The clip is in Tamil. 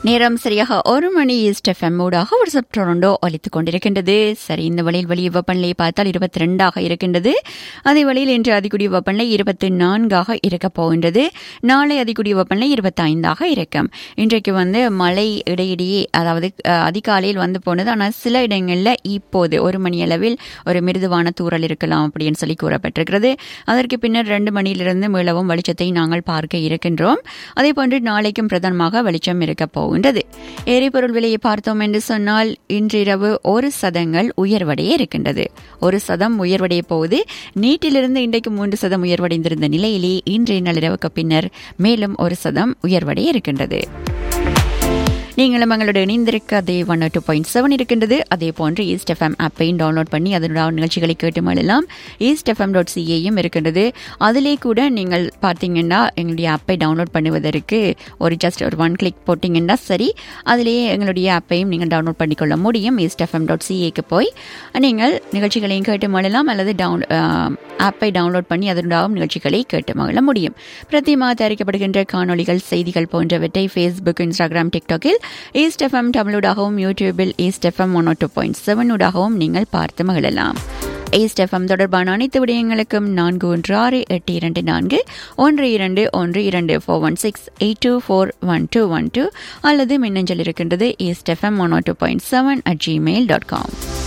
நேரம் சரியாக ஒரு மணி ஈஸ்ட் எஃப்எம் ஊடாக ஒரு சப் டொரண்டோ ஒலித்துக் கொண்டிருக்கின்றது சரி இந்த வழியில் வெளியே வெப்பநிலையை பார்த்தால் இருபத்தி ரெண்டாக இருக்கின்றது அதே வழியில் இன்று அதிகூடிய வெப்பநிலை இருபத்தி நான்காக இருக்கப் போகின்றது நாளை அதிகூடிய வெப்பநிலை இருபத்தி ஐந்தாக இருக்கும் இன்றைக்கு வந்து மழை இடையிடையே அதாவது அஹ், அதிகாலையில் வந்து போனது ஆனால் சில இடங்களில் இப்போது ஒரு மணி அளவில் ஒரு மிருதுவான தூறல் இருக்கலாம் அப்படின்னு சொல்லி கூறப்பட்டிருக்கிறது அதற்கு பின்னர் ரெண்டு மணியிலிருந்து மீளவும் வெளிச்சத்தை நாங்கள் பார்க்க இருக்கின்றோம் அதே போன்று நாளைக்கும் பிரதானமாக வெளிச்சம் இருக்க போகின்றது எரிபொருள் விலையை பார்த்தோம் என்று சொன்னால் இன்றிரவு ஒரு சதங்கள் உயர்வடைய இருக்கின்றது ஒரு சதம் உயர்வடைய போகுது நீட்டிலிருந்து இன்றைக்கு மூன்று சதம் உயர்வடைந்திருந்த நிலையிலே இன்றைய நள்ளிரவுக்கு பின்னர் மேலும் ஒரு சதம் உயர்வடைய இருக்கின்றது நீங்களும் எங்களோட இணைந்திருக்க அதே ஒன் டூ பாயிண்ட் செவன் இருக்கின்றது அதே போன்று ஈஸ்ட் எஃப்எம் ஆப்பையும் டவுன்லோட் பண்ணி அதனுடைய நிகழ்ச்சிகளை கேட்டு மழலாம் ஈஸ்ட் எஃப்எம் டாட் சிஏயும் இருக்கின்றது அதிலே கூட நீங்கள் பார்த்தீங்கன்னா எங்களுடைய ஆப்பை டவுன்லோட் பண்ணுவதற்கு ஒரு ஜஸ்ட் ஒரு ஒன் கிளிக் போட்டிங்கன்னா சரி அதிலேயே எங்களுடைய ஆப்பையும் நீங்கள் டவுன்லோட் பண்ணிக்கொள்ள முடியும் ஈஸ்ட் எஃப்எம் டாட் சிஏக்கு போய் நீங்கள் நிகழ்ச்சிகளையும் கேட்டு மழலாம் அல்லது டவுன் ஆப்பை டவுன்லோட் பண்ணி அதனுடைய நிகழ்ச்சிகளை கேட்டு மகிழ முடியும் பிரத்தியமாக தயாரிக்கப்படுகின்ற காணொளிகள் செய்திகள் போன்றவற்றை ஃபேஸ்புக் இன்ஸ்டாகிராம் டிக்டாக்கில் ஈஸ்ட் எஃப்எம் தமிழூடாகவும் யூடியூபில் east FM one two point செவனூடாகவும் நீங்கள் பார்த்து மகிழலாம் ஈஸ்ட் எஃப்எம் தொடர்பான அனைத்து விடயங்களுக்கும் நான்கு ஒன்று ஆறு எட்டு இரண்டு நான்கு ஒன்று இரண்டு ஒன்று இரண்டு four one six eight two four one two one two அல்லது மின்னஞ்சல் இருக்கின்றது east FM one two point seven at Gmail dot com